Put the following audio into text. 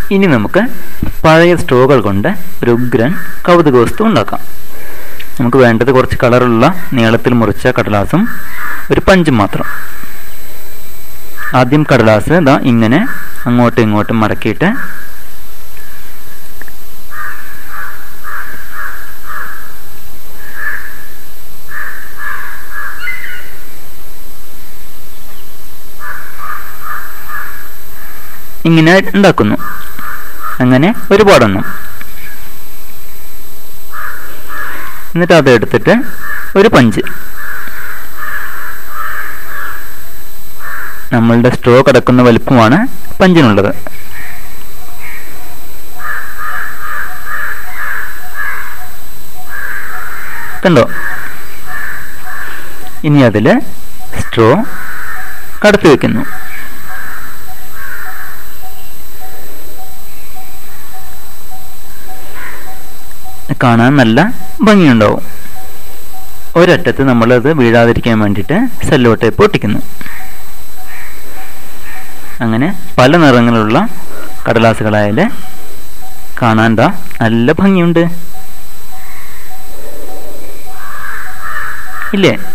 ഇനി നമുക്ക് പഴയ സ്ട്രോകൾ കൊണ്ട് ഒരു ഉഗ്രൻ കൗതുക വസ്തു ഉണ്ടാക്കാം നമുക്ക് വേണ്ടത് കുറച്ച് കളറുള്ള നീളത്തിൽ മുറിച്ച കടലാസും ഒരു പഞ്ചും മാത്രം ആദ്യം കടലാസ് ഇതാ ഇങ്ങനെ അങ്ങോട്ടും ഇങ്ങോട്ടും മടക്കിയിട്ട് ഇങ്ങനെ ഉണ്ടാക്കുന്നു അങ്ങനെ ഒരുപാടെണ്ണം എന്നിട്ട് അത് എടുത്തിട്ട് ഒരു പഞ്ച് നമ്മളുടെ സ്ട്രോ കിടക്കുന്ന വലിപ്പമാണ് പഞ്ചിനുള്ളത് കണ്ടോ ഇനി അതിൽ സ്ട്രോ കടത്തി വെക്കുന്നു കാണാൻ നല്ല ഭംഗിയുണ്ടാവും ഒരറ്റത്ത് നമ്മളത് വീഴാതിരിക്കാൻ വേണ്ടിയിട്ട് സെല്ലോ ടേപ്പ് ഒട്ടിക്കുന്നു അങ്ങനെ പല നിറങ്ങളുള്ള കടലാസുകളായാൽ കാണാൻ ദാ നല്ല ഭംഗിയുണ്ട് ഇല്ലേ